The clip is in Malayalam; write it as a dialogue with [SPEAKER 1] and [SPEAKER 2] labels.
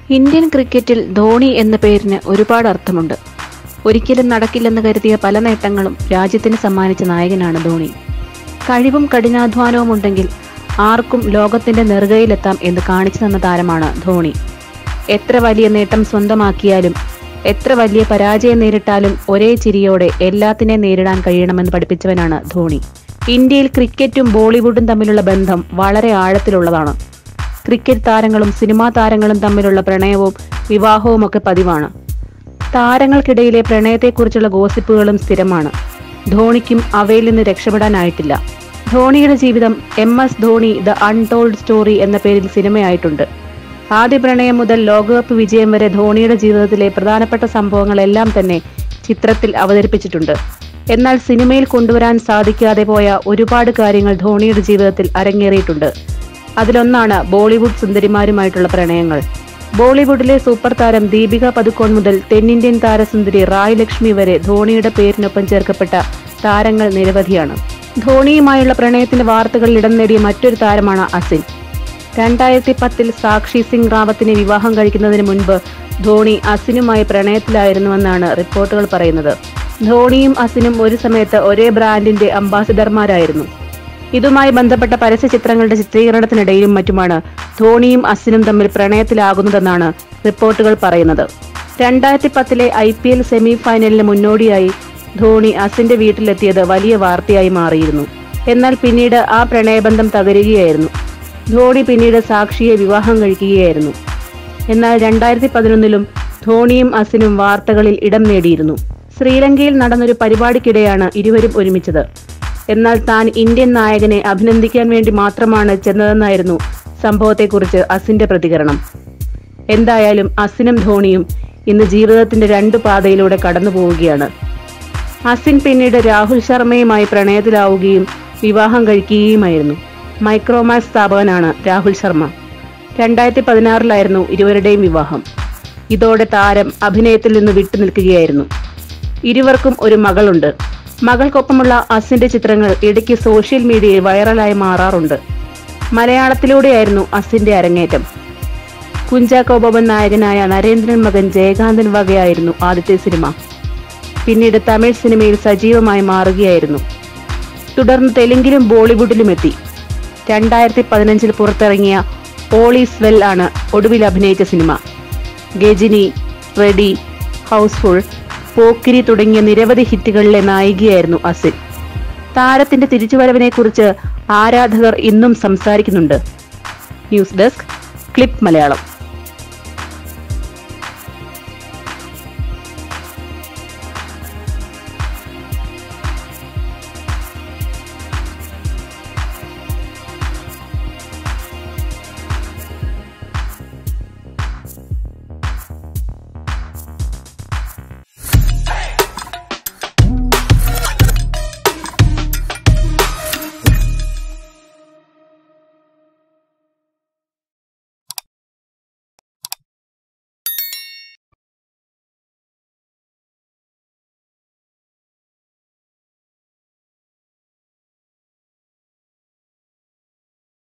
[SPEAKER 1] ഇന്ത്യൻ ക്രിക്കറ്റിൽ ധോണി എന്ന പേരിന് ഒരുപാട് അർത്ഥമുണ്ട് ഒരിക്കലും നടക്കില്ലെന്ന് കരുതിയ പല നേട്ടങ്ങളും രാജ്യത്തിന് സമ്മാനിച്ച നായകനാണ് ധോണി കഴിവും കഠിനാധ്വാനവും ഉണ്ടെങ്കിൽ ആർക്കും ലോകത്തിന്റെ നെറുകയിലെത്താം എന്ന് കാണിച്ചു തന്ന താരമാണ് ധോണി എത്ര വലിയ നേട്ടം സ്വന്തമാക്കിയാലും എത്ര വലിയ പരാജയം നേരിട്ടാലും ഒരേ ചിരിയോടെ എല്ലാത്തിനെ നേരിടാൻ കഴിയണമെന്ന് പഠിപ്പിച്ചവനാണ് ധോണി ഇന്ത്യയിൽ ക്രിക്കറ്റും ബോളിവുഡും തമ്മിലുള്ള ബന്ധം വളരെ ആഴത്തിലുള്ളതാണ് ക്രിക്കറ്റ് താരങ്ങളും സിനിമാ താരങ്ങളും തമ്മിലുള്ള പ്രണയവും വിവാഹവും ഒക്കെ പതിവാണ് താരങ്ങൾക്കിടയിലെ പ്രണയത്തെക്കുറിച്ചുള്ള ഗോസിപ്പുകളും സ്ഥിരമാണ് ധോണിക്കും അവയിൽ നിന്ന് രക്ഷപ്പെടാനായിട്ടില്ല ധോണിയുടെ ജീവിതം M S Dhoni the untold story എന്ന പേരിൽ സിനിമയായിട്ടുണ്ട് ആദ്യ പ്രണയം മുതൽ ലോകകപ്പ് വിജയം വരെ ധോണിയുടെ ജീവിതത്തിലെ പ്രധാനപ്പെട്ട സംഭവങ്ങളെല്ലാം തന്നെ ചിത്രത്തിൽ അവതരിപ്പിച്ചിട്ടുണ്ട് എന്നാൽ സിനിമയിൽ കൊണ്ടുവരാൻ സാധിക്കാതെ പോയ ഒരുപാട് കാര്യങ്ങൾ ധോണിയുടെ ജീവിതത്തിൽ അരങ്ങേറിയിട്ടുണ്ട് അതിലൊന്നാണ് ബോളിവുഡ് സുന്ദരിമാരുമായിട്ടുള്ള പ്രണയങ്ങൾ ബോളിവുഡിലെ സൂപ്പർ താരം ദീപിക പതുക്കോൺ മുതൽ തെന്നിന്ത്യൻ താരസുന്ദരി റായ് ലക്ഷ്മി വരെ ധോണിയുടെ പേരിനൊപ്പം ചേർക്കപ്പെട്ട താരങ്ങൾ നിരവധിയാണ് ധോണിയുമായുള്ള പ്രണയത്തിന്റെ വാർത്തകളിൽ ഇടം നേടിയ മറ്റൊരു താരമാണ് അസിൻ രണ്ടായിരത്തി പത്തിൽ സാക്ഷി സിംഗ് റാവത്തിനെ വിവാഹം കഴിക്കുന്നതിന് മുൻപ് ധോണി അസിനുമായി പ്രണയത്തിലായിരുന്നുവെന്നാണ് റിപ്പോർട്ടുകൾ പറയുന്നത് ധോണിയും അസിനും ഒരു സമയത്ത് ഒരേ ബ്രാൻഡിന്റെ അംബാസിഡർമാരായിരുന്നു ഇതുമായി ബന്ധപ്പെട്ട പരസ്യ ചിത്രങ്ങളുടെ ചിത്രീകരണത്തിനിടയിലും മറ്റുമാണ് ധോണിയും അസിനും തമ്മിൽ പ്രണയത്തിലാകുന്നതെന്നാണ് റിപ്പോർട്ടുകൾ പറയുന്നത് രണ്ടായിരത്തി പത്തിലെ ഐ പി എൽ സെമി ഫൈനലിന് മുന്നോടിയായി ധോണി അസിന്റെ വീട്ടിലെത്തിയത് വലിയ വാർത്തയായി മാറിയിരുന്നു എന്നാൽ പിന്നീട് ആ പ്രണയബന്ധം തകരുകയായിരുന്നു ധോണി പിന്നീട് സാക്ഷിയെ വിവാഹം കഴിക്കുകയായിരുന്നു എന്നാൽ രണ്ടായിരത്തി പതിനൊന്നിലും ധോണിയും അസിനും വാർത്തകളിൽ ഇടം നേടിയിരുന്നു ശ്രീലങ്കയിൽ നടന്നൊരു പരിപാടിക്കിടെയാണ് ഇരുവരും ഒരുമിച്ചത് എന്നാൽ താൻ ഇന്ത്യൻ നായകനെ അഭിനന്ദിക്കാൻ വേണ്ടി മാത്രമാണ് ചെന്നതെന്നായിരുന്നു സംഭവത്തെക്കുറിച്ച് അസിന്റെ പ്രതികരണം എന്തായാലും അസിനും ധോണിയും ഇന്ന് ജീവിതത്തിന്റെ രണ്ടു പാതയിലൂടെ കടന്നു പോവുകയാണ് അസിൻ പിന്നീട് രാഹുൽ ശർമ്മയുമായി പ്രണയത്തിലാവുകയും വിവാഹം കഴിക്കുകയുമായിരുന്നു മൈക്രോമാക്സ് സ്ഥാപകനാണ് രാഹുൽ ശർമ്മ രണ്ടായിരത്തി പതിനാറിലായിരുന്നു ഇരുവരുടെയും വിവാഹം ഇതോടെ താരം അഭിനയത്തിൽ നിന്ന് വിട്ടുനിൽക്കുകയായിരുന്നു ഇരുവർക്കും ഒരു മകളുണ്ട് മകൾക്കൊപ്പമുള്ള അസിന്റെ ചിത്രങ്ങൾ ഇടയ്ക്ക് സോഷ്യൽ മീഡിയയിൽ വൈറലായി മാറാറുണ്ട് മലയാളത്തിലൂടെയായിരുന്നു അസിന്റെ അരങ്ങേറ്റം കുഞ്ചാക്കോ ബോബൻ നായകനായ നരേന്ദ്രൻ മകൻ ജയകാന്തൻ വകയായിരുന്നു ആദ്യത്തെ സിനിമ പിന്നീട് തമിഴ് സിനിമയിൽ സജീവമായി മാറുകയായിരുന്നു തുടർന്ന് തെലുങ്കിലും ബോളിവുഡിലും എത്തി രണ്ടായിരത്തി പതിനഞ്ചിൽ പുറത്തിറങ്ങിയ ഓൾ ഈസ് വെൽ ആണ് ഒടുവിൽ അഭിനയിച്ച സിനിമ ഗജിനി റെഡി ഹൗസ്ഫുൾ പോക്കിരി തുടങ്ങിയ നിരവധി ഹിറ്റുകളിലെ നായികയായിരുന്നു അസിൻ താരത്തിന്റെ തിരിച്ചുവരവിനെ കുറിച്ച് ആരാധകർ ഇന്നും സംസാരിക്കുന്നുണ്ട് ന്യൂസ് ഡെസ്ക് ക്ലിപ്പ് മലയാളം